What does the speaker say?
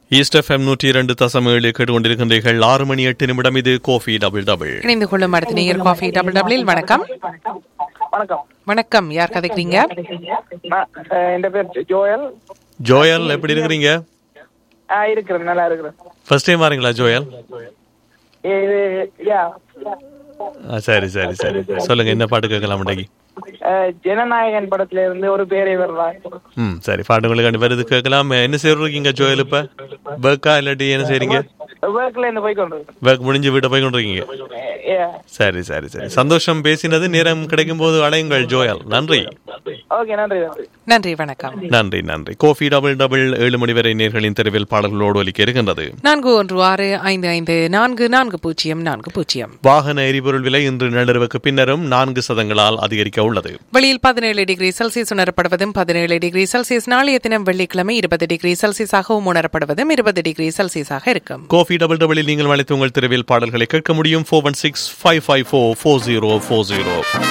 east FM நூற்றி இரண்டு தசம் ஏழு கேட்டுக்கொண்டிருக்கின்றீர்கள் ஆறு மணி எட்டு நிமிடம் இது கோஃபி டபுள் டபுள் இணைந்து கொள்ளும் அடுத்த நேயர் காஃபி டபுள் டபுளில் வணக்கம் வணக்கம் வணக்கம் யார் கதைக்கிறீங்க நான், அஹ், என் பேர் ஜோ- ஜோயல் ஜோயல் எப்படி இருக்கிறீங்க ஆ இருக்கிறேன் நல்லா இருக்கிறேன் ஃபர்ஸ்ட் டைம் வரீங்களா ஜோயல் ஏ, இது யா ஆ, சரி சரி சரி சொல்லுங்க என்ன பாட்டு கேட்கலாம் இன்னைக்கு அஹ், ஜனநாயகன் படத்துல இருந்து ஒரு பேரை வர்றாங்க ம் சரி பாட்டுங்களுக்கு வருது கேட்கலாம் என்ன செய்யறீங்க ஜோயல் இப்ப பேக்கா இல்லாட்டி என்ன செய்றீங்க ஒர்க்ல இருந்து போய் கொண்டு பேக் முடிஞ்சு வீட்டை போய் கொண்டிருக்கீங்க சரி சரி சரி சந்தோஷம் பேசினது நேரம் கிடைக்கும் போது அடையுங்கள் ஜோயல் நன்றி ஓகே நன்றி நன்றி நன்றி வணக்கம் நன்றி நன்றி கோஃபி டபுள் டபுள் ஏழு மணி வரை நேர்களின் தெருவில் பாடல்களோடு ஒலிக்க இருக்கின்றது நான்கு ஒன்று ஆறு ஐந்து ஐந்து நான்கு நான்கு பூஜ்ஜியம் நான்கு பூஜ்ஜியம் வாகன எரிபொருள் விலை இன்று நள்ளிரவுக்கு பின்னரும் நான்கு சதங்களால் அதிகரிக்க உள்ளது வெளியில் பதினேழு டிகிரி செல்சியஸ் உணரப்படுவதும் பதினேழு டிகிரி செல்சியஸ் நாளைய தினம் வெள்ளிக்கிழமை இருபது டிகிரி செல்சியஸாகவும் உணரப்படுவதும் இருபது டிகிரி செல்சியஸாக இருக்கும் கோஃபி டபுள் டபுளில் நீங்கள் அழைத்து உங்கள் தெருவில் பாடல்களை கேட்க முடியும் four one six five five four four zero four zero